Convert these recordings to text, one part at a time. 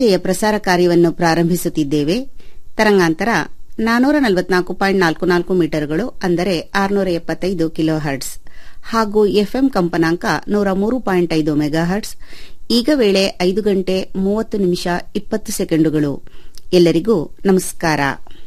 ವಾರ್ತೆಯ ಪ್ರಸಾರ ಕಾರ್ಯವನ್ನು ಪ್ರಾರಂಭಿಸುತ್ತಿದ್ದೇವೆ ತರಂಗಾಂತರ ನಾನೂರ ನಲವತ್ನಾಲ್ಕು ಪಾಯಿಂಟ್ ನಾಲ್ಕು ನಾಲ್ಕು ಮೀಟರ್ಗಳು ಅಂದರೆ ಆರುನೂರ ಎಪ್ಪತ್ತೈದು ಕಿಲೋ ಹರ್ಟ್ಸ್ ಹಾಗೂ ಎಫ್ಎಂ ಕಂಪನಾಂಕ ನೂರ ಮೂರು ಪಾಯಿಂಟ್ ಐದು ಮೆಗಾ ಹರ್ಟ್ಸ್ ಈಗ ವೇಳೆ ಐದು ಗಂಟೆ ಮೂವತ್ತು ನಿಮಿಷ ಇಪ್ಪತ್ತು ಸೆಕೆಂಡುಗಳು ಎಲ್ಲರಿಗೂ ನಮಸ್ಕಾರ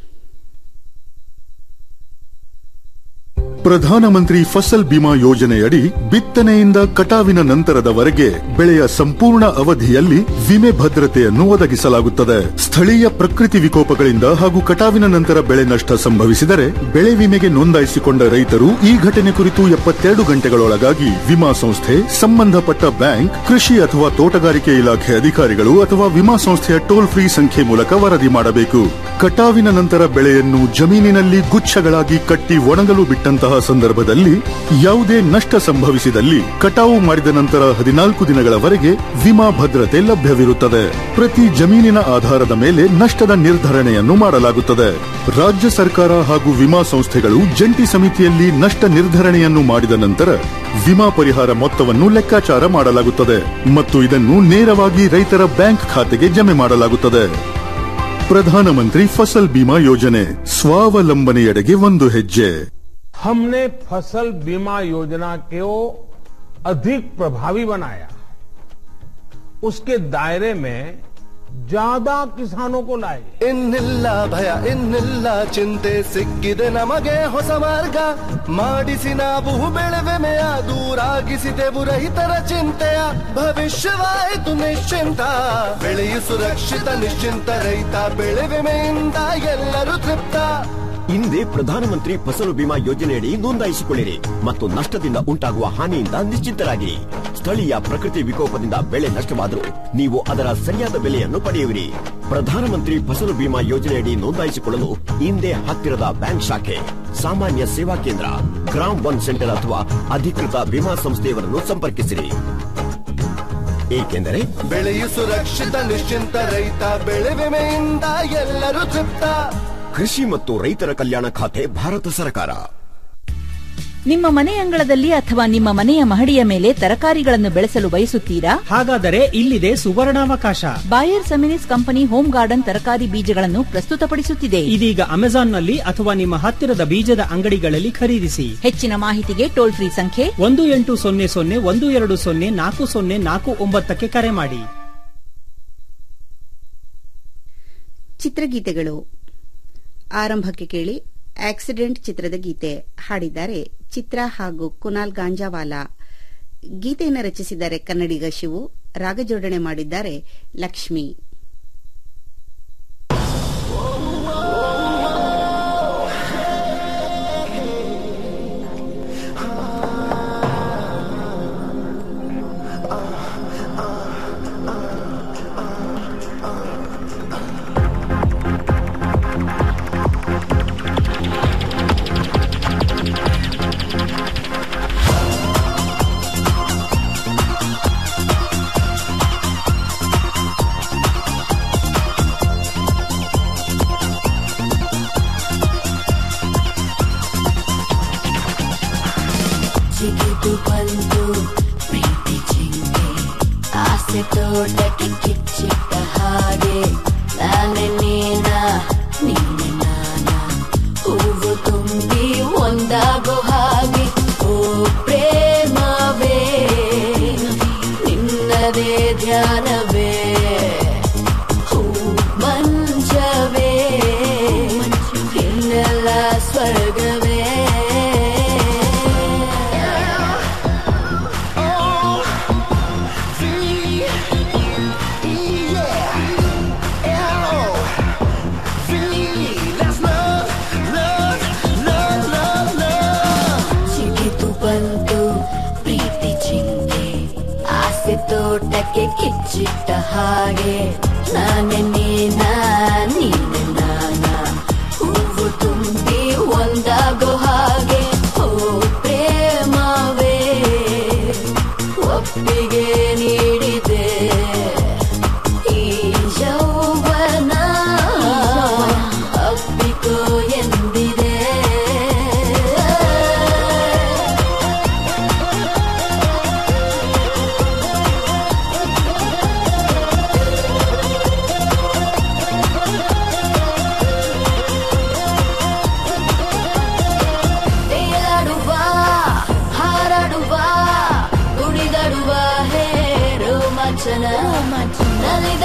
ಪ್ರಧಾನಮಂತ್ರಿ ಫಸಲ್ ಬಿಮಾ ಯೋಜನೆಯಡಿ ಬಿತ್ತನೆಯಿಂದ ಕಟಾವಿನ ನಂತರದವರೆಗೆ ಬೆಳೆಯ ಸಂಪೂರ್ಣ ಅವಧಿಯಲ್ಲಿ ವಿಮೆ ಭದ್ರತೆಯನ್ನು ಒದಗಿಸಲಾಗುತ್ತದೆ ಸ್ಥಳೀಯ ಪ್ರಕೃತಿ ವಿಕೋಪಗಳಿಂದ ಹಾಗೂ ಕಟಾವಿನ ನಂತರ ಬೆಳೆ ನಷ್ಟ ಸಂಭವಿಸಿದರೆ ಬೆಳೆ ವಿಮೆಗೆ ನೋಂದಾಯಿಸಿಕೊಂಡ ರೈತರು ಈ ಘಟನೆ ಕುರಿತು ಎಪ್ಪತ್ತೆರಡು ಗಂಟೆಗಳೊಳಗಾಗಿ ವಿಮಾ ಸಂಸ್ಥೆ ಸಂಬಂಧಪಟ್ಟ ಬ್ಯಾಂಕ್ ಕೃಷಿ ಅಥವಾ ತೋಟಗಾರಿಕೆ ಇಲಾಖೆ ಅಧಿಕಾರಿಗಳು ಅಥವಾ ವಿಮಾ ಸಂಸ್ಥೆಯ ಟೋಲ್ ಫ್ರೀ ಸಂಖ್ಯೆ ಮೂಲಕ ವರದಿ ಮಾಡಬೇಕು ಕಟಾವಿನ ನಂತರ ಬೆಳೆಯನ್ನು ಜಮೀನಿನಲ್ಲಿ ಗುಚ್ಛಗಳಾಗಿ ಕಟ್ಟಿ ಒಣಗಲು ಬಿಟ್ಟಂತಹ ಸಂದರ್ಭದಲ್ಲಿ ಯಾವುದೇ ನಷ್ಟ ಸಂಭವಿಸಿದಲ್ಲಿ ಕಟಾವು ಮಾಡಿದ ನಂತರ ಹದಿನಾಲ್ಕು ದಿನಗಳವರೆಗೆ ವಿಮಾ ಭದ್ರತೆ ಲಭ್ಯವಿರುತ್ತದೆ ಪ್ರತಿ ಜಮೀನಿನ ಆಧಾರದ ಮೇಲೆ ನಷ್ಟದ ನಿರ್ಧರಣೆಯನ್ನು ಮಾಡಲಾಗುತ್ತದೆ ರಾಜ್ಯ ಸರ್ಕಾರ ಹಾಗೂ ವಿಮಾ ಸಂಸ್ಥೆಗಳು ಜಂಟಿ ಸಮಿತಿಯಲ್ಲಿ ನಷ್ಟ ನಿರ್ಧರಣೆಯನ್ನು ಮಾಡಿದ ನಂತರ ವಿಮಾ ಪರಿಹಾರ ಮೊತ್ತವನ್ನು ಲೆಕ್ಕಾಚಾರ ಮಾಡಲಾಗುತ್ತದೆ ಮತ್ತು ಇದನ್ನು ನೇರವಾಗಿ ರೈತರ ಬ್ಯಾಂಕ್ ಖಾತೆಗೆ ಜಮೆ ಮಾಡಲಾಗುತ್ತದೆ ಪ್ರಧಾನಮಂತ್ರಿ ಫಸಲ್ ಬಿಮಾ ಯೋಜನೆ ಸ್ವಾವಲಂಬನೆಯೆಡೆಗೆ ಒಂದು ಹೆಜ್ಜೆ हमने फसल बीमा योजना को अधिक प्रभावी बनाया उसके दायरे में ज्यादा किसानों को लाए ಇನ್ನಿಲ್ಲ ಭಯ ಇನ್ನಿಲ್ಲ ಚಿಂತೆ ಸಿಕ್ಕಿದೆ ನಮಗೆ ಹೊಸ ಮಾರ್ಗ ಮಾಡಿಸಿ ನಾವು ಬೆಳೆವೆಮೆಯ ದೂರಾಗಿಸಿದೆವು ರೈತರ ಚಿಂತೆಯ ಭವಿಷ್ಯವಾಯಿತು ನಿಶ್ಚಿಂತ ಬೆಳೆಯು ಸುರಕ್ಷಿತ ನಿಶ್ಚಿಂತ ರೈತ ಬೆಳೆ ವಿಮೆಯಿಂದ ಎಲ್ಲರೂ ತೃಪ್ತ ಹಿಂದೆ ಪ್ರಧಾನಮಂತ್ರಿ ಫಸಲು ಬಿಮಾ ಯೋಜನೆಯಡಿ ನೋಂದಾಯಿಸಿಕೊಳ್ಳಿರಿ ಮತ್ತು ನಷ್ಟದಿಂದ ಉಂಟಾಗುವ ಹಾನಿಯಿಂದ ನಿಶ್ಚಿಂತರಾಗಿರಿ ಸ್ಥಳೀಯ ಪ್ರಕೃತಿ ವಿಕೋಪದಿಂದ ಬೆಳೆ ನಷ್ಟವಾದರೂ ನೀವು ಅದರ ಸರಿಯಾದ ಬೆಲೆಯನ್ನು ಪಡೆಯುವಿರಿ ಪ್ರಧಾನಮಂತ್ರಿ ಫಸಲು ಬಿಮಾ ಯೋಜನೆಯಡಿ ನೋಂದಾಯಿಸಿಕೊಳ್ಳಲು ಹಿಂದೆ ಹತ್ತಿರದ ಬ್ಯಾಂಕ್ ಶಾಖೆ ಸಾಮಾನ್ಯ ಸೇವಾ ಕೇಂದ್ರ ಗ್ರಾಮ್ ಒನ್ ಸೆಂಟರ್ ಅಥವಾ ಅಧಿಕೃತ ವಿಮಾ ಸಂಸ್ಥೆಯವರನ್ನು ಸಂಪರ್ಕಿಸಿರಿ ಏಕೆಂದರೆ ಬೆಳೆಯು ಸುರಕ್ಷಿತ ನಿಶ್ಚಿಂತ ರೈತ ಬೆಳೆ ವಿಮೆಯಿಂದ ಎಲ್ಲರೂ ತೃಪ್ತ ಕೃಷಿ ಮತ್ತು ರೈತರ ಕಲ್ಯಾಣ ಖಾತೆ ಭಾರತ ಸರ್ಕಾರ ನಿಮ್ಮ ಮನೆ ಅಂಗಳದಲ್ಲಿ ಅಥವಾ ನಿಮ್ಮ ಮನೆಯ ಮಹಡಿಯ ಮೇಲೆ ತರಕಾರಿಗಳನ್ನು ಬೆಳೆಸಲು ಬಯಸುತ್ತೀರಾ ಹಾಗಾದರೆ ಇಲ್ಲಿದೆ ಸುವರ್ಣಾವಕಾಶ Bayer Seminis company home garden ತರಕಾರಿ ಬೀಜಗಳನ್ನು ಪ್ರಸ್ತುತಪಡಿಸುತ್ತಿದೆ ಇದೀಗ ಅಮೆಜಾನ್ನಲ್ಲಿ ಅಥವಾ ನಿಮ್ಮ ಹತ್ತಿರದ ಬೀಜದ ಅಂಗಡಿಗಳಲ್ಲಿ ಖರೀದಿಸಿ ಹೆಚ್ಚಿನ ಮಾಹಿತಿಗೆ ಟೋಲ್ ಫ್ರೀ ಸಂಖ್ಯೆ ಒಂದು ಎಂಟು ಸೊನ್ನೆ ಸೊನ್ನೆ ಒಂದು ಎರಡು ಸೊನ್ನೆ ನಾಲ್ಕು ಸೊನ್ನೆ ನಾಲ್ಕು ಒಂಬತ್ತಕ್ಕೆ ಕರೆ ಮಾಡಿ ಚಿತ್ರಗೀತೆಗಳು ಆರಂಭಕ್ಕೆ ಕೇಳಿ ಆಕ್ಸಿಡೆಂಟ್ ಚಿತ್ರದ ಗೀತೆ ಹಾಡಿದ್ದಾರೆ ಚಿತ್ರ ಹಾಗೂ ಕುನಾಲ್ ಗಾಂಜಾವಾಲಾ ಗೀತೆಯನ್ನು ರಚಿಸಿದ್ದಾರೆ ಕನ್ನಡಿಗ ಶಿವು ರಾಗಜೋಡಣೆ ಮಾಡಿದ್ದಾರೆ ಲಕ್ಷ್ಮಿ ಚಿಗಿದು ಬಂದು ಪ್ರೀತಿ ಚಿಂತೆ ಆಸೆ ತೋಟಕ್ಕೆ ಕಿಚ್ಚಿಟ್ಟ ಹಾಗೆ ನಾನೇ ನೀನ ನೀನೆ ನಾನ ಹೂವು ತುಂಬಿ ಒಂದಾಗೋ ಹಾಗೆ ಓ ಪ್ರೇಮವೇ ನಿನ್ನದೇ ಧ್ಯಾನವೇ ಹೂ ಮಂಚವೇ ಇನ್ನೆಲ್ಲ ಸ್ವರ್ಗವೇ ಚಿಗಿದು ಬಂತು ಪ್ರೀತಿ ಚಿಂತೆ ಆಸೆ ತೋಟಕ್ಕೆ ಕಿಚ್ಚಿಟ್ಟ ಹಾಗೆ ನಾನೇ ನೀನ ನೀನೆ ನಾನ ಹೂವು ತುಂಬಿ ಒಂದಾಗೋ ಹಾಗೆ ಓ ಪ್ರೇಮವೇ ಒಪ್ಪಿಗೆ ನೀಡಿದೆ ಈ ಯೌವನ ಅಪ್ಪಿಕೋ ಎಂದಿದೆ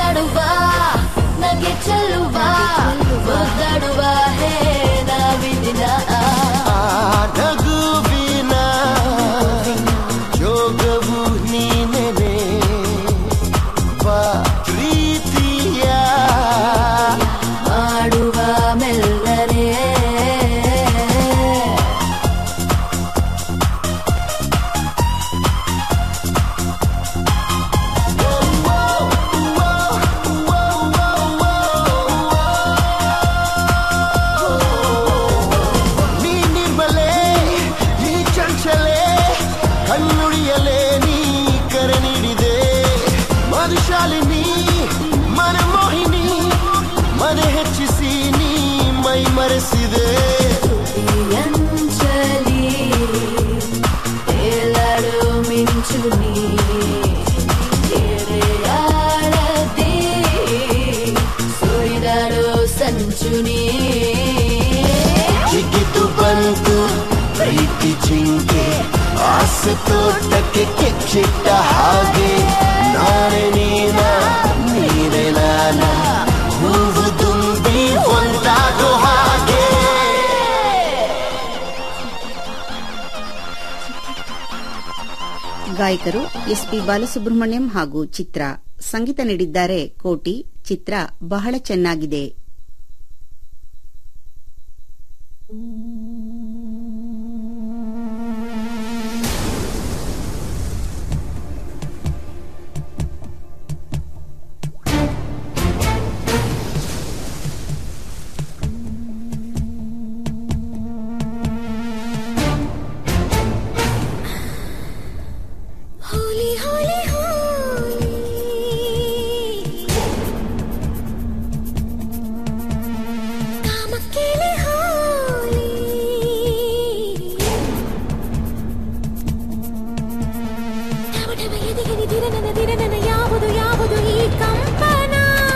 ಮುದ್ದಾಡುವ ನಗೆ ಚೆಲ್ಲುವ ಮುದ್ದಾಡುವ ಹೇ ನಾವಿದಿನ ನಗುವಿನ ಜೋಗವು ನೀನೆ ಬಾ ಪ್ರೀತಿಯ ಮಾಡುವ ಮೆಲ್ಲನೆ ನೀ ನಿರ್ಮಲೆ ನೀ ಚಂಚಲೆ ಕಣ್ಣುಡಿಯಲೇ ನೀ ಕರೆ ನೀಡಿದೆ ಮಧುಶಾಲಿನಿ ಮನಮೋಹಿನಿ ಮನೆ ಹೆಚ್ಚಿಸಿ ನೀ ಮೈ ಮರೆಸಿದೆ ಅಂಚಲಿ ತೇಲಾಡು ಮಿಂಚು ನೀ ಎದೆಯಾಳದಿ ಸುರಿದಾಡು ಸಂಚು ನೀ ಜಿಗಿದು ಬಂತು ಪ್ರೀತಿ ಜಿಂಕೆ ಆಸೆ ತೋಟಕ್ಕೆ ಕೆಚ್ಚಿಟ್ಟ ಹಾಗೆ ನಾನೇ ನೀನ ನೀನೇ ನಾನ ಹೂವು ತುಂಬಿ ಒಂದಾಗೋ ಹಾಗೆ ಗಾಯಕರು ಎಸ್ಪಿ ಬಾಲಸುಬ್ರಹ್ಮಣ್ಯಂ ಹಾಗೂ ಚಿತ್ರ ಸಂಗೀತ ನೀಡಿದ್ದಾರೆ ಕೋಟಿ ಚಿತ್ರ ಬಹಳ ಚೆನ್ನಾಗಿದೆ ಹೋಲಿ ಹೋಲಿ ಹೋಲಿ ಕಾಮಕ್ಕೇಲಿ ಹೋಲಿ ಠಮ ಠಮ ಎದೆಗೆ ನಿಧಿರ ನನ್ನ ದಿರ ನನ್ನ ಯಾವುದು ಯಾವುದು ಈ ಕಂಪನ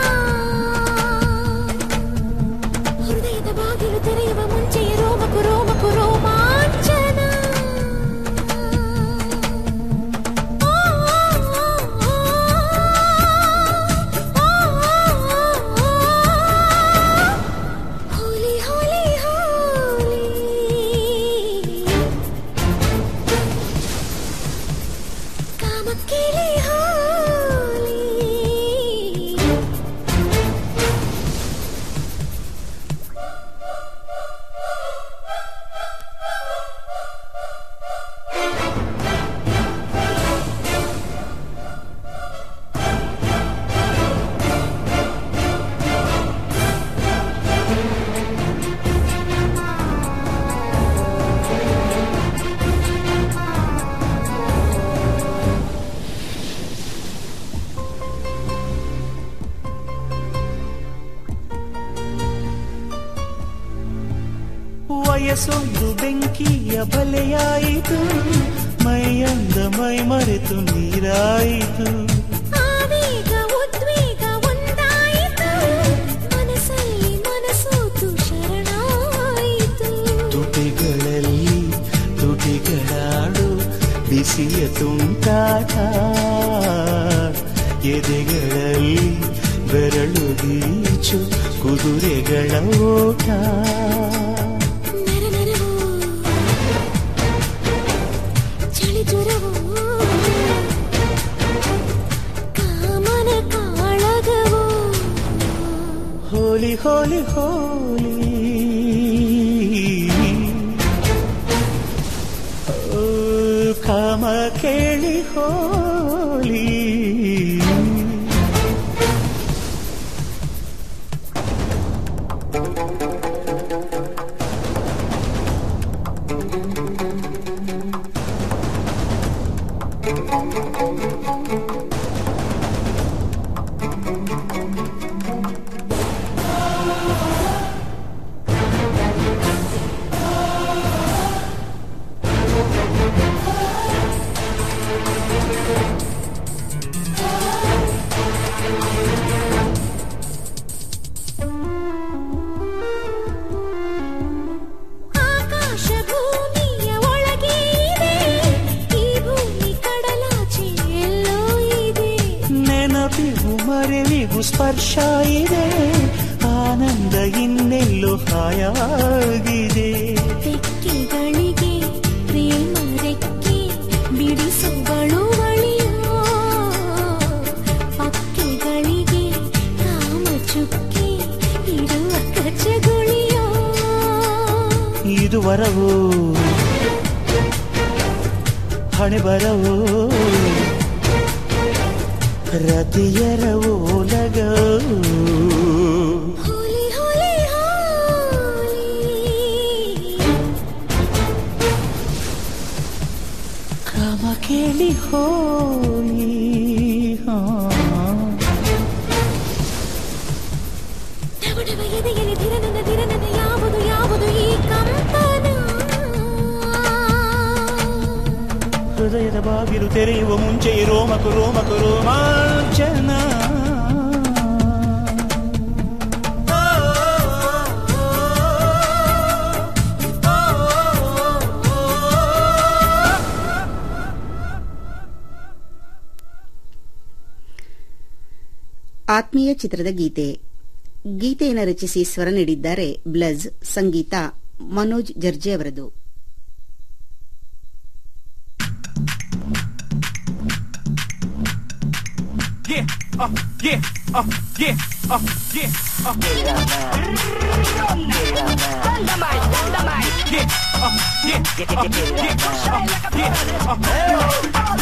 ಹೃದಯದ ಬಾಗಿಲು ತೆರೆಯುವ ಮುಂಚೆಯ ರೋಮಕು ರೋಮಕು ರೋಮಾಂಚನ ಹೋಲಿ ಹೋಲಿ ಹೋಲಿ ಕಾಮಕ್ಕೇಲಿ ಹೋಲಿ ವಯಸ್ಸೊಂದು ಬೆಂಕಿಯ ಬಲೆಯಾಯಿತು ಮೈಯಂದ ಮೈ ಮರೆತು ನೀರಾಯಿತು ಆವೇಗ ಉದ್ವೇಗ ಒಂದಾಯಿತು ಮನಸ್ಸಲ್ಲಿ ಮನಸೋತು ಶರಣಾಯಿತು ತುಟಿಗಳಲ್ಲಿ ತುಟಿಗಳಾಡು ಬಿಸಿಯ ತುಂಟಾಟ ಎದೆಗಳಲ್ಲಿ ಬೆರಳು ಗೀಚು ಕುದುರೆಗಳ ಓಟ ನರ ನರವೋ ಚಳಿ ಜ್ವರವೋ ಕಾಮನ ಕಾಳಗವೋ ಹೋಲಿ ಹೋಲಿ ಹೋಲಿ ಓ, ಕಾಮ ಕೇಳಿ ಹೋಲಿ ಆ ಸ್ಪರ್ಶ ಇದೆ ಆನಂದ ಇನ್ನೆಲ್ಲೋ ಹಾಯಾಗಿದೆ ತೆಕ್ಕೆಗಳಿಗೆ ಪ್ರೇಮ ರೆಕ್ಕೆ ಬಿಡಿಸುಗಳು ಬಳಿಯೋ ಪಕ್ಕೆಗಳಿಗೆ ಕಾಮ ಚುಕ್ಕಿ ಇಡುವ ಕಚ್ಚಗುಳಿಯೋ ಇದು ವರವೋ ಹಣೆ ಬರವೋ ರತಿಯರ ಓಲಗ ಹೋಲಿ ಹೋಲಿ ಹೋಲಿ ಕಾಮ ಕೇಳಿ ಹೋಲಿ ಹಾ ಡಬಡಬ ಎದೆಯಲ್ಲಿ ಧಿರನನ ಧಿರನನ ಯಾವುದು ಯಾವುದು ಈ ಕಂಪನ ಹೃದಯದ ಬಾಗಿಲು ತೆರೆಯುವ ಮುಂಚೆ ರೋಮಕು ರೋಮಕು ರೋಮಾಂಚನ ಆತ್ಮೀಯ ಚಿತ್ರದ ಗೀತೆ ಗೀತೆಯನ್ನು ರಚಿಸಿ ಸ್ವರ ನೀಡಿದ್ದಾರೆ ಬ್ಲಜ್ ಸಂಗೀತ ಮನೋಜ್ ಜರ್ಜೆ ಅವರದು Yeah, uh, yeah, uh, yeah, uh, yeah, uh, yeah, uh, yeah, uh, yeah, uh, yeah, uh,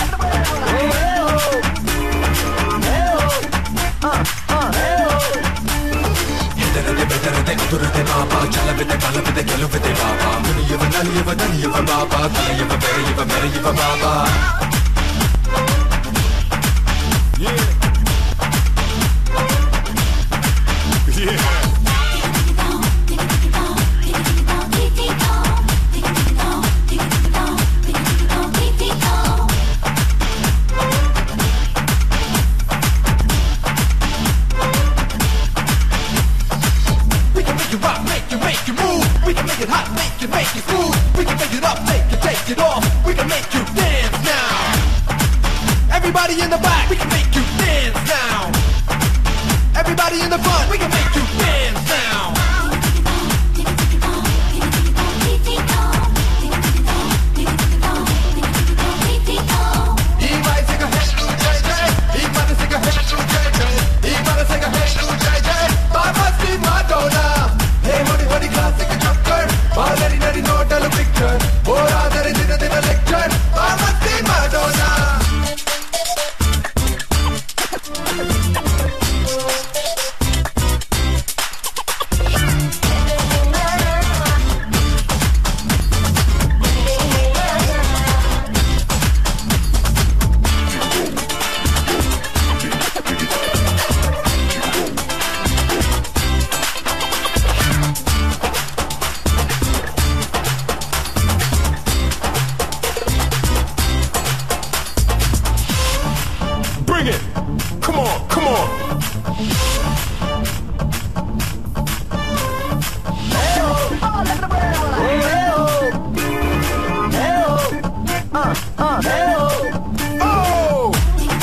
We can make you rock, make you, make you move. We can make it hot, make you, make you smooth. We can make it up, take it, take it off. We can make you dance now. Everybody in the back, we can make you dance now. Everybody in the front, we can make you dance now. Everybody sing a hey, ooh, jay, jay. Everybody sing a hey, ooh, jay, jay. Everybody sing a hey, ooh, jay, jay. Baba see Madonna. Hey, honey, honey, classic junker. Already, ready, no tell a picture. Or other in the dinner lecture. Baba see Madonna. Bring it! Come on, come on! Oh!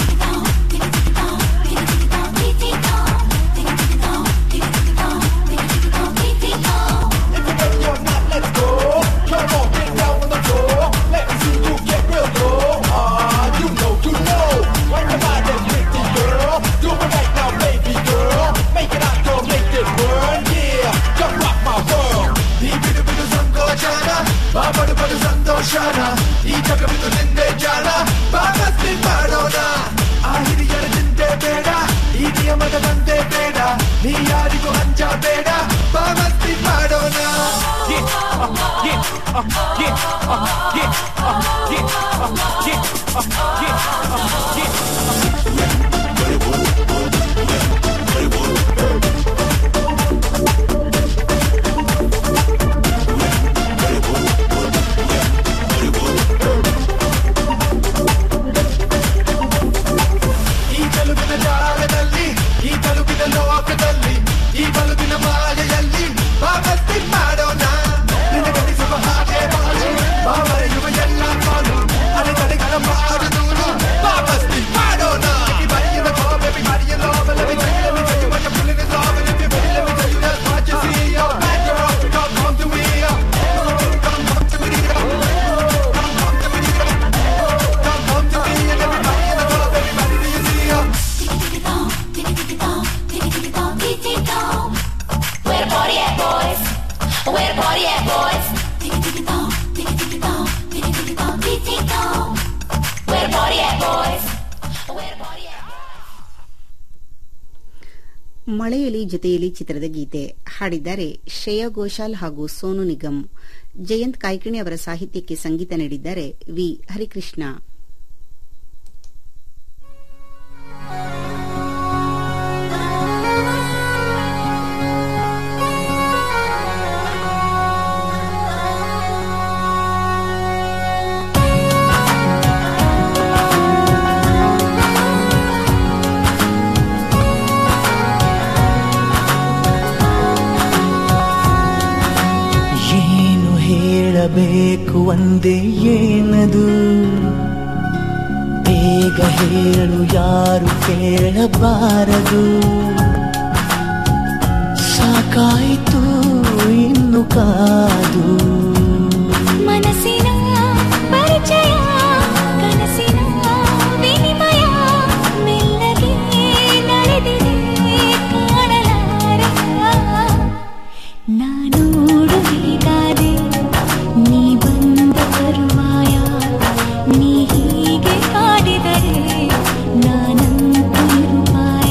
ಸಂತೋಷನ ಈ ಜಗವಿದು ನಿಂದೆ ಜಾಣ ಬಾಬಸ್ತಿ ಮಾಡೋಣ ಆ ಹಿರಿಯರ ಚಿಂತೆ ಬೇಡ ಈ ನಿಯಮದ ಬಂದೆ ಬೇಡ ನೀ ಯಾರಿಗೂ ಅಂಜ ಬೇಡ ಬಾಬಸ್ತಿ ಮಾಡೋಣ Yeah, uh, yeah, uh, yeah, uh, yeah, uh, yeah, uh, yeah, uh, yeah, uh, yeah. ಈ ತಲುಪಿನ ಜಾಗದಲ್ಲಿ ಈ ತಲುಪಿನ ಲೋಕದಲ್ಲಿ ಈ ಬಲುಪಿನ ಮಾಯೆಯಲ್ಲಿ ಬಾಬಸ್ತಿ ಮಾಡೋಣ ನಿನಗನಿಸುವ ಹಾಗೆ ಬಾಳಿ Babri Where the party at, boys? Where the party at, boys? Where the party at? ಮಳೆಯಲಿ ಜೊತೆಯಲಿ ಚಿತ್ರದ ಗೀತೆ ಹಾಡಿದ್ದಾರೆ ಶ್ರೇಯಾ ಘೋಷಾಲ್ ಹಾಗೂ ಸೋನು ನಿಗಮ್ ಜಯಂತ್ ಕಾಯ್ಕಿಣಿ ಅವರ ಸಾಹಿತ್ಯಕ್ಕೆ ಸಂಗೀತ ನೀಡಿದ್ದಾರೆ ವಿ ಹರಿಕೃಷ್ಣ ಏನು ಹೇಳಬೇಕು ಒಂದೇ ಏನದು ಬೇಗ ಹೇಳು ಯಾರು ಕೇಳಬಾರದು ಸಾಕಾಯಿತು ಇನ್ನು ಕಾದು ಮನಸ್ಸಿನ ಪರಿಚಯ ಕನಸಿನ ವಿನಿಮಯ ಮೆಲ್ಲಗೆ ನಡೆದಿದೆ ಕಾಣಲಾರ ನಾನು ಹೀಗಾದೆ ನೀ ಬಂದ ತರುವಾಯ ನೀ ಹೀಗೆ ಕಾಡಿದರೆ ನಾನಂತೂ ನಿರುಪಾಯ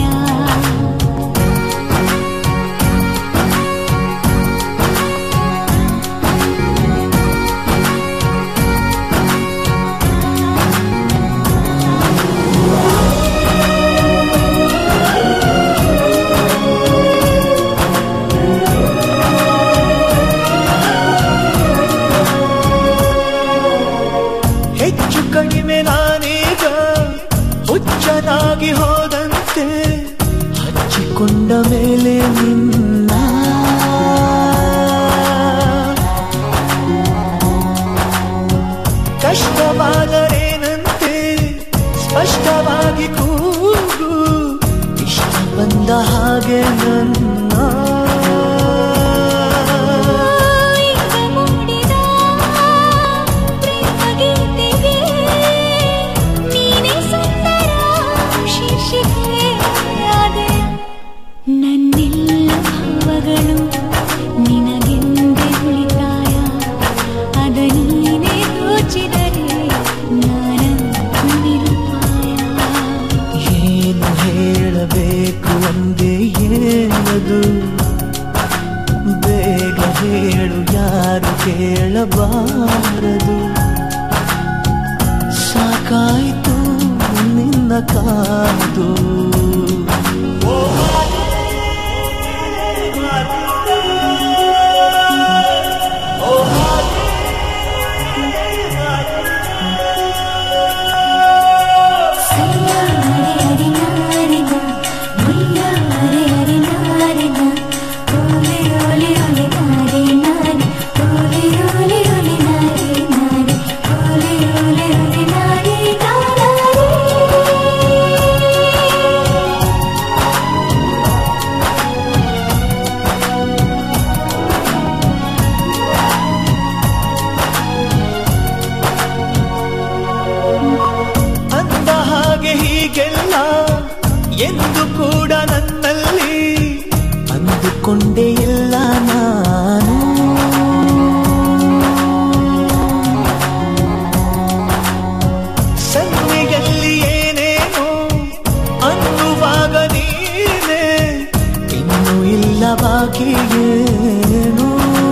ಹೆಚ್ಚು ಕಡಿಮೆ ನಾನೀಗ ಹುಚ್ಚನಾಗಿ ಹೋದಂತೆ ಹಚ್ಚಿಕೊಂಡ ಮೇಲೆ ನಿನ್ನ ಕಷ್ಟವಾದರೇನಂತೆ ಸ್ಪಷ್ಟವಾಗಿ ಕೂಗು ಇಷ್ಟ ಬಂದ ಹಾಗೆ ನನ್ನ ಈಗ ಮೂಡಿದ ಪ್ರೇಮ ಗೀತೆಗೆ ನೀನೇ ಸುಂದರ ಶೀರ್ಷಿಕೆಯಾದೆ ನನ್ನೆಲ್ಲ ಭಾವಗಳು ನಿನಗೆಂದೇ ಉಳಿತಾಯ ಅದ ನೀನೇ ದೋಚಿದರೆ ನಾನಂತೂ ನಿರುಪಾಯ ಏನು ಹೇಳಬೇಕು ಒಂದೇ ಏನದು ಬೇಗ ಹೇಳು ಯಾರು ಕೇಳಬಾರದು ಸಾಕಾಯಿತು ನಿನ್ನ ಕಾದು ಅಂದ ಹಾಗೆ ಹೀಗೆಲ್ಲ ಎಂದು ಕೂಡ ನನ್ನಲ್ಲಿ ಅಂದುಕೊಂಡೇ ಇಲ್ಲ ನಾನು ಸನ್ನಿಗಲ್ಲಿ ಏನೇನೋ ಅನ್ನುವಾಗ ನೀನೆ ಇನ್ನು ಇಲ್ಲ ಬಾಕಿ ಏನು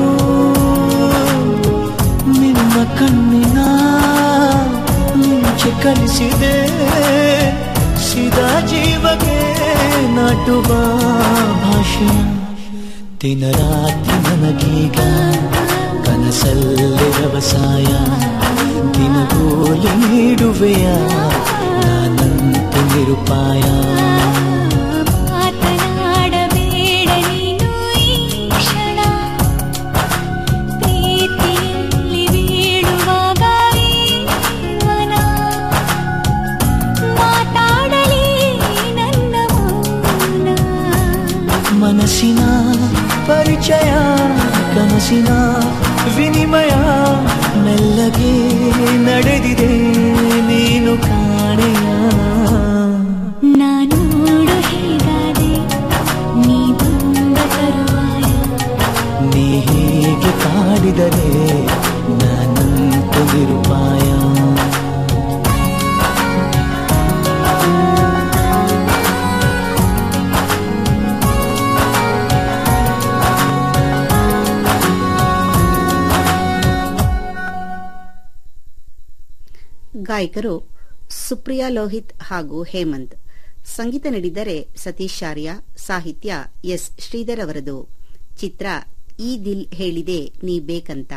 ನಿನ್ನ ಕಣ್ಣಿನ ಮುಂಚೆ ಕಲಿಸಿದೆ ಸಿದಾ ಜೀವಕ್ಕೆ ನಾಟುವ ಭಾಷೆ ದಿನ ರಾತ್ರಿ ನನಗೀಗ ಕನಸಲ್ಲಿ ವ್ಯವಸಾಯ ದಿನಗೂಲಿ ನೀಡುವೆಯ ನಾನಂತೂ ನಿರುಪಾಯ ಮಾತನಾಡಬೇಡ ನೀನು ಈ ಕ್ಷಣ ಪ್ರೀತಿಯಲ್ಲಿ ಬೀಳುವಾಗ ವೀವನ ಮಾತಾಡಲಿ ನನ್ನ ಮೌನ ಮನಸ್ಸಿನ ಪರಿಚಯ ಕನಸಿನ ವಿನಿಮಯ ಮೆಲ್ಲಗೆ ನಡೆದಿದೆ ನೀನು ಕಾಣೆಯ ನಾನೋಡು ಹೇಗಾದೆ ನೀ ಬಂದ ತರುವಾಯ ನೀ ಹೀಗೆ ನೋಡಿದರೆ ನಾನಂತು ನಿರುಪಾಯ ಗಾಯಕರು ಸುಪ್ರಿಯಾ ಲೋಹಿತ್ ಹಾಗೂ ಹೇಮಂತ್ ಸಂಗೀತ ನೀಡಿದರೆ ಸತೀಶ್ ಆರ್ಯ ಸಾಹಿತ್ಯ ಎಸ್ ಶ್ರೀಧರ್ ಅವರದು ಚಿತ್ರ ಈ ದಿಲ್ ಹೇಳಿದೆ ನೀ ಬೇಕಂತ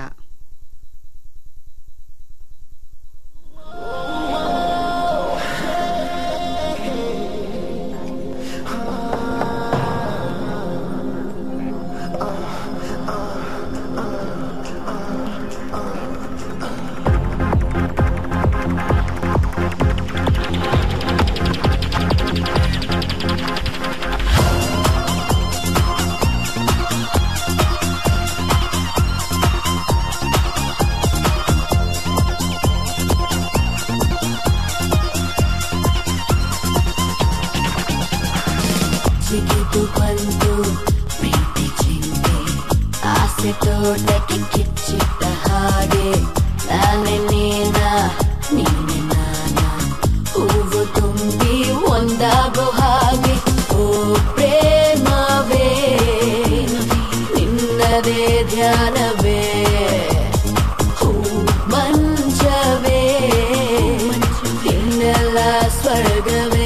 ಜಿಗಿದು ಬಂದು ಪ್ರೀತಿ ಚಿಂತೆ ಆಸೆ ತೋಟಕ್ಕೆ ಕಿಚ್ಚಿಟ್ಟ ಹಾಗೆ ನಾನೇ ನೀನ ನೀನೆ ನಾನ ಹೂವು ತುಂಬಿ ಒಂದಾಗೋ ಹಾಗೆ ಓ ಪ್ರೇಮವೇ ನಿನ್ನದೇ ಧ್ಯಾನವೇ ಹೂ ಮಂಚವೇ ನಿನ್ನೆಲ್ಲ ಸ್ವರ್ಗವೇ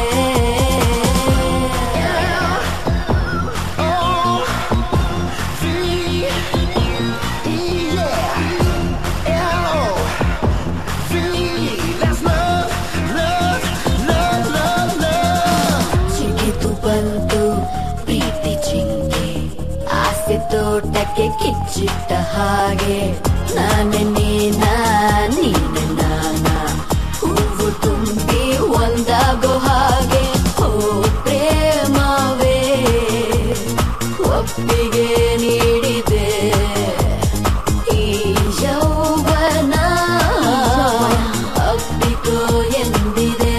ಚಿಗಿತು ಬಂತು ಪ್ರೀತಿ ಚಿಂಕೆ ಆಸೆ ತೋಟಕ್ಕೆ ಕಿಚ್ಚಿಟ್ಟ ಹಾಗೆ ನಾನೇ ನೀನ ನೀನೆ ನಾನ ಹೂವು ತುಂಬಿ ಒಂದಾಗೋ ಹಾಗೆ ಓ ಪ್ರೇಮವೇ ಒಪ್ಪಿಗೆ ನೀಡಿದೆ ಈ ಯೌವನ ಅಪ್ಪಿಕೋ ಎಂದಿದೆ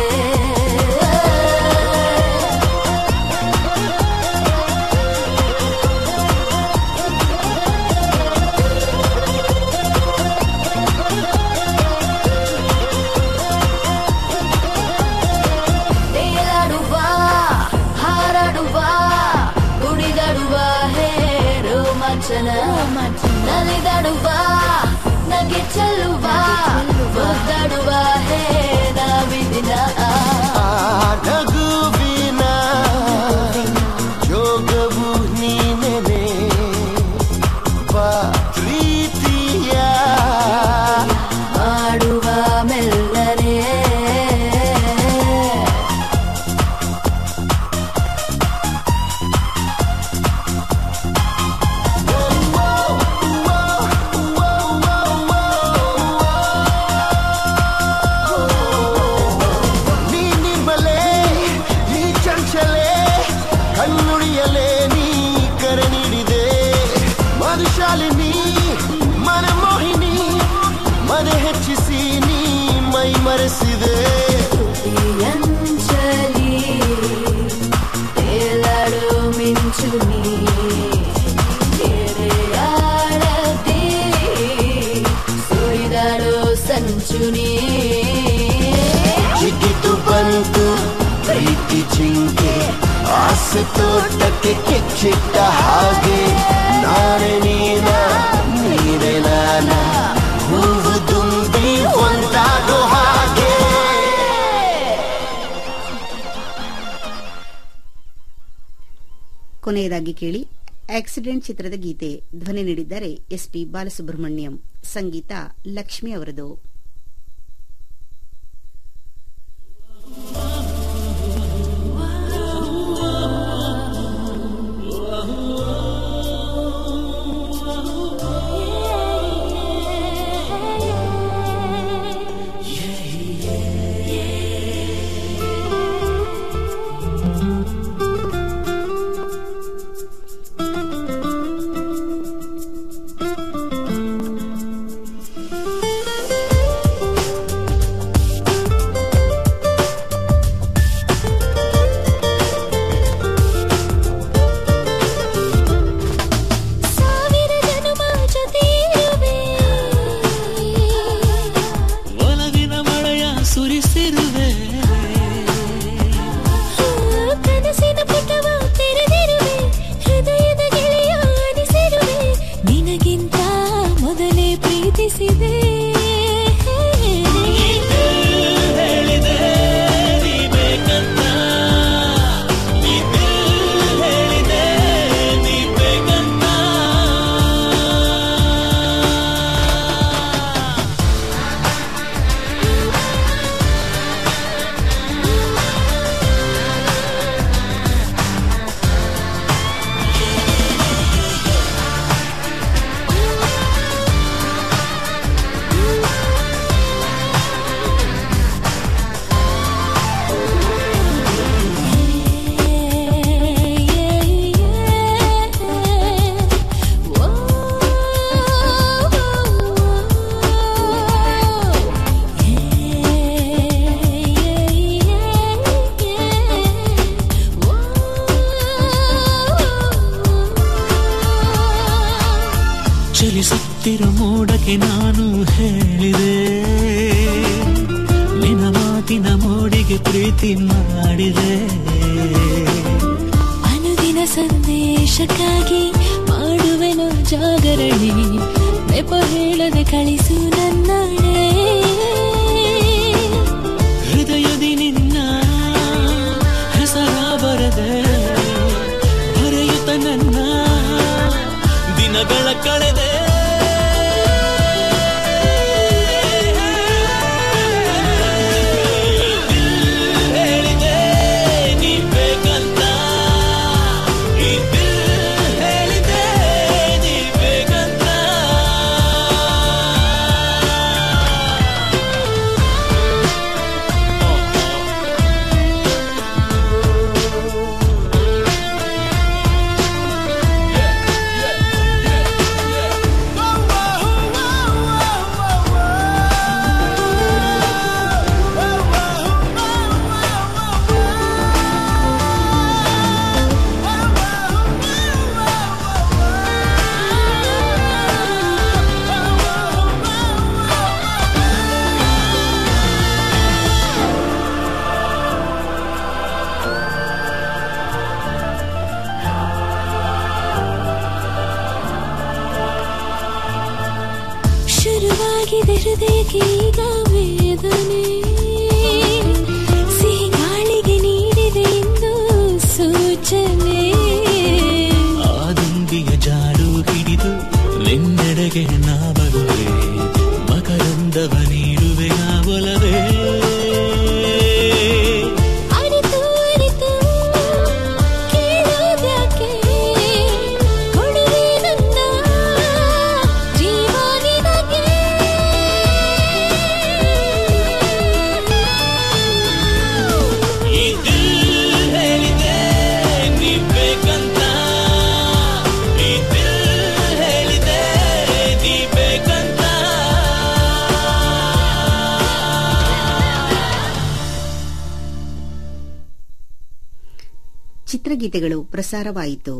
ತೇಲಾಡುವ ಹಾರಾಡುವ ಕುಣಿದಾಡುವ ಹೇ ರೋಮಾಂಚನ ನಲಿದಾಡುವ ನಗೆ ಚೆಲ್ಲುವ ಒದ್ದಾಡುವ ಹೇ ನಾವಿದಿನ ನಗುವಿನ ಯೋಗವು ನೀನೆನೆ ಬಾ ಪ್ರೀತಿಯ ಮಾಡುವ ಮೆಲ್ಲನೆ ನೀ ನಿರ್ಮಲೆ ನೀ ಚಂಚಲೆ ಕಣ್ಣುಡಿಯಲೇ ನೀ ಕರೆ ನೀಡಿದೆ ಮಧುಶಾಲಿನಿ ಮನಮೋಹಿನಿ ಮನೆ ಹೆಚ್ಚಿಸಿ ನೀ ಮೈ ಮರೆಸಿದೆ ಅಂಚಲಿ ತೇಲಾಡು ಮಿಂಚು ನೀ ಎರೆಯಾಡದೆ ಸುಳಿದಾಡೋ ಸಂಚು ನೀ ಜಿಗಿದು ಬಂತು ಪ್ರೀತಿ ಜಿಂಕೆ ಆಸೆ ತೋಟಕ್ಕೆ ಕಿಚ್ಚಿಟ್ಟ ಹಾಗೆ ನಾನೇ ನೀನ ನೀನೆ ನಾನ ಹೂವು ತುಂಬಿ ಒಂದಾಗೋ ಹಾಗೆ ಕೊನೆಯದಾಗಿ ಕೇಳಿ ಆಕ್ಸಿಡೆಂಟ್ ಚಿತ್ರದ ಗೀತೆ ಧ್ವನಿ ನೀಡಿದ್ದಾರೆ ಎಸ್ಪಿ ಬಾಲಸುಬ್ರಹ್ಮಣ್ಯಂ ಸಂಗೀತ ಲಕ್ಷ್ಮಿ ಅವರದು ಿ ಸುತ್ತಿರೋ ಮೋಡಕ್ಕೆ ನಾನು ಹೇಳಿದೆ ನಿನ್ನ ಮಾತಿನ ಮೋಡಿಗೆ ಪ್ರೀತಿ ಮಾಡಿದೆ ಅನುದಿನ ಸಂದೇಶಕ್ಕಾಗಿ ಮಾಡುವೆನು ಜಾಗರಣೆ ನೆಪ ಹೇಳದೆ ಕಳಿಸು ನನ್ನಡೆ ಹೃದಯದಿ ನಿನ್ನ ಹೆಸರ ಬರದೆ ಬರೆಯುತ್ತ ನನ್ನ ದಿನಗಳ ಕಳೆದೆ ಹೇಳಿದೆ ನೀ ಬೇಕಂತ ಈ ದಿಲ್ ಹೇಳಿದೆ ನೀ ಬೇಕಂತ ಶುರುವಾಗಿದೆ ಹೃದಯಕ್ಕೆ ಈಗ ವೇದನೆ ಸಿಹಿ ಗಾಳಿಗೆ ನೀಡಿದೆ ಇಂದು ಸೂಚನೆ ಆ ದುಂಬಿಯ ಜಾಡು ಹಿಡಿದು ನಿನ್ನೆಡೆಗೆ ನಾ ಬರುವೆ ಮಕರಂದವ ನೀಡುವೆ ಆ ಒಲವೇ ಅರಿತು ಅರಿತು ಕೇಳೋದ್ಯಾಕೆ ಕೊಡುವೆ ನನ್ನ ಜೀವ ನಿನಗೆ ಈ ದಿಲ್ ಹೇಳಿದೆ ನೀ ಬೇಕಂತ ಈ ದಿಲ್ ಹೇಳಿದೆ ನೀ ಬೇಕಂತ ಚಿತ್ರಗೀತೆಗಳು ಪ್ರಸಾರವಾಯಿತು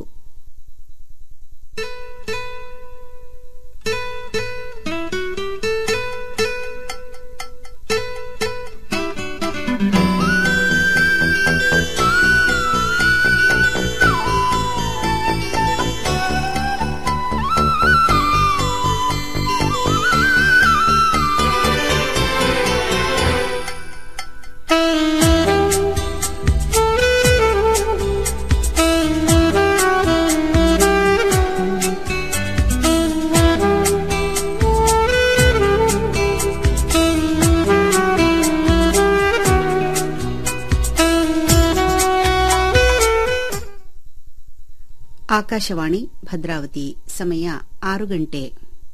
ಆಕಾಶವಾಣಿ ಭದ್ರಾವತಿ ಸಮಯ ಆರು ಗಂಟೆ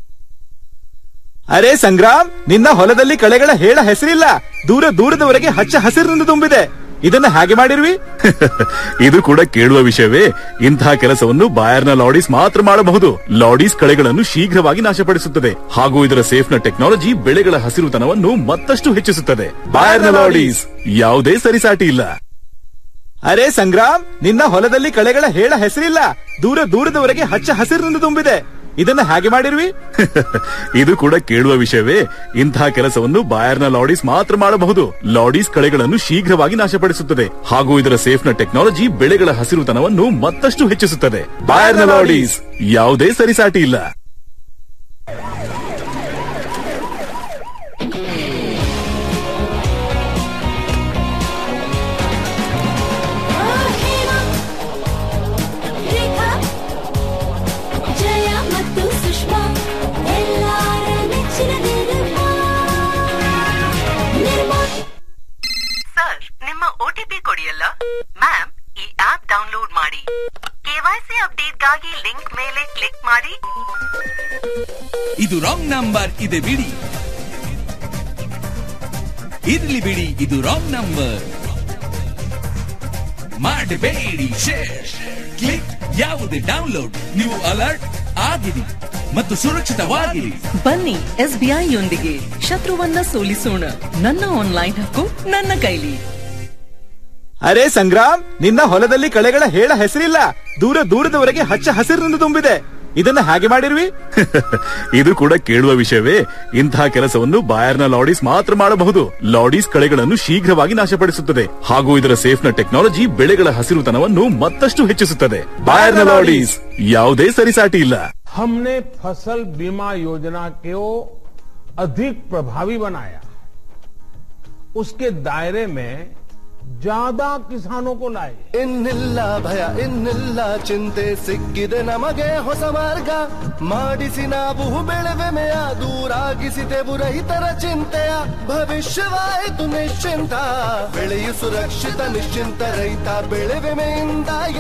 ಅರೆ ಸಂಗ್ರಾಮ್ ನಿನ್ನ ಹೊಲದಲ್ಲಿ ಕಳೆಗಳ ಹೇಳ ಹೆಸರಿಲ್ಲ ದೂರ ದೂರದವರೆಗೆ ಹಚ್ಚ ಹಸಿರಿನಿಂದ ತುಂಬಿದೆ ಇದನ್ನ ಹಾಗೆ ಮಾಡಿರುವಿ ಇದು ಕೂಡ ಕೇಳುವ ವಿಷಯವೇ ಇಂತಹ ಕೆಲಸವನ್ನು ಬಾಯರ್ನ ಲಾಡೀಸ್ ಮಾತ್ರ ಮಾಡಬಹುದು ಲಾಡೀಸ್ ಕಳೆಗಳನ್ನು ಶೀಘ್ರವಾಗಿ ನಾಶಪಡಿಸುತ್ತದೆ ಹಾಗೂ ಇದರ ಸೇಫ್ನ ಟೆಕ್ನಾಲಜಿ ಬೆಳೆಗಳ ಹಸಿರುತನವನ್ನು ಮತ್ತಷ್ಟು ಹೆಚ್ಚಿಸುತ್ತದೆ ಬಾಯರ್ನ ಲಾಡೀಸ್ ಯಾವುದೇ ಸರಿಸಾಟಿ ಇಲ್ಲ ಅರೆ ಸಂಗ್ರಾಮ್ ನಿನ್ನ ಹೊಲದಲ್ಲಿ ಕಳೆಗಳ ಹೇಳ ಹೆಸರಿಲ್ಲ ದೂರ ದೂರದವರೆಗೆ ಹಚ್ಚ ಹಸಿರಿನಿಂದ ತುಂಬಿದೆ ಇದನ್ನ ಹಾಗೆ ಮಾಡಿರುವಿ ಇದು ಕೂಡ ಕೇಳುವ ವಿಷಯವೇ ಇಂತಹ ಕೆಲಸವನ್ನು ಬಾಯರ್ನ ಲಾಡೀಸ್ ಮಾತ್ರ ಮಾಡಬಹುದು ಲಾಡೀಸ್ ಕಳೆಗಳನ್ನು ಶೀಘ್ರವಾಗಿ ನಾಶಪಡಿಸುತ್ತದೆ ಹಾಗೂ ಇದರ ಸೇಫ್ನ ಟೆಕ್ನಾಲಜಿ ಬೆಳೆಗಳ ಹಸಿರುತನವನ್ನು ಮತ್ತಷ್ಟು ಹೆಚ್ಚಿಸುತ್ತದೆ ಬಾಯರ್ನ ಲಾಡೀಸ್ ಯಾವುದೇ ಸರಿಸಾಟಿ ಇಲ್ಲ ರೇಖಾ ಜಯ ಮತ್ತು ಸುಷ್ಮಾ ಎಲ್ಲಾರ ನೆಚ್ಚಿನ ನಿರ್ಮಾ ನಿರ್ಮಾ ಸರ್ ನಿಮ್ಮ ಒಟಿಪಿ ಕೊಡಿಯಲ್ಲ ಮ್ಯಾಮ್ ಈ ಆಪ್ ಡೌನ್ಲೋಡ್ ಮಾಡಿ ಕೆವೈಸಿ ಅಪ್ಡೇಟ್ಗಾಗಿ ಲಿಂಕ್ ಮೇಲೆ ಕ್ಲಿಕ್ ಮಾಡಿ ಇದು ರಾಂಗ್ ನಂಬರ್ ಇದೆ ಬಿಡಿ ಇರ್ಲಿ ಬಿಡಿ ಇದು ರಾಂಗ್ ನಂಬರ್ ಮಾಡಬೇಡಿ ಶೇರ್ ಕ್ಲಿಕ್ ಯಾವುದೇ ಡೌನ್ಲೋಡ್ ನೀವು ಅಲರ್ಟ್ ಆಗಿರಿ ಮತ್ತು ಸುರಕ್ಷಿತವಾಗಿರಿ ಬನ್ನಿ ಎಸ್ಬಿಐ ಯೊಂದಿಗೆ ಶತ್ರುವನ್ನ ಸೋಲಿಸೋಣ ನನ್ನ ಆನ್ಲೈನ್ ಹಕ್ಕು ನನ್ನ ಕೈಲಿ ಅರೆ ಸಂಗ್ರಾಮ್ ನಿನ್ನ ಹೊಲದಲ್ಲಿ ಕಳೆಗಳ ಹೇಳ ಹೆಸರಿಲ್ಲ ದೂರ ದೂರದವರೆಗೆ ಹಚ್ಚ ಹಸಿರಿನಿಂದ ತುಂಬಿದೆ ಇದನ್ನ ಹಾಗೆ ಮಾಡಿರ್ವಿ ಇದು ಕೂಡ ಕೇಳುವ ವಿಷಯವೇ ಇಂತಹ ಕೆಲಸವನ್ನು ಬಾಯರ್ನ ಲಾಡೀಸ್ ಮಾತ್ರ ಮಾಡಬಹುದು ಲಾಡೀಸ್ ಕಳೆಗಳನ್ನು ಶೀಘ್ರವಾಗಿ ನಾಶಪಡಿಸುತ್ತದೆ ಹಾಗೂ ಇದರ ಸೇಫ್ನ ಟೆಕ್ನಾಲಜಿ ಬೆಳೆಗಳ ಹಸಿರುತನವನ್ನು ಮತ್ತಷ್ಟು ಹೆಚ್ಚಿಸುತ್ತದೆ ಬಾಯರ್ನ ಲಾಡೀಸ್ ಯಾವುದೇ ಸರಿಸಾಟಿ ಇಲ್ಲ हमने फसल बीमा योजना को अधिक प्रभावी बनाया उसके दायरे में ज्यादा किसानों को लाए ಇನ್ನಿಲ್ಲ ಭಯ ಇನ್ನಿಲ್ಲ ಚಿಂತೆ ಸಿಕ್ಕಿದೆ ನಮಗೆ ಹೊಸ ಮಾರ್ಗ ಮಾಡಿಸಿ ನಾವು ಬೆಳೆವೆಮೆಯ ದೂರಾಗಿಸಿದೆವು ರೈತರ ಚಿಂತೆಯ ಭವಿಷ್ಯವಾಯಿತು ನಿಶ್ಚಿಂತ ಬೆಳೆಯು ಸುರಕ್ಷಿತ ನಿಶ್ಚಿಂತ ರೈತ ಬೆಳೆ ವಿಮೆಯಿಂದ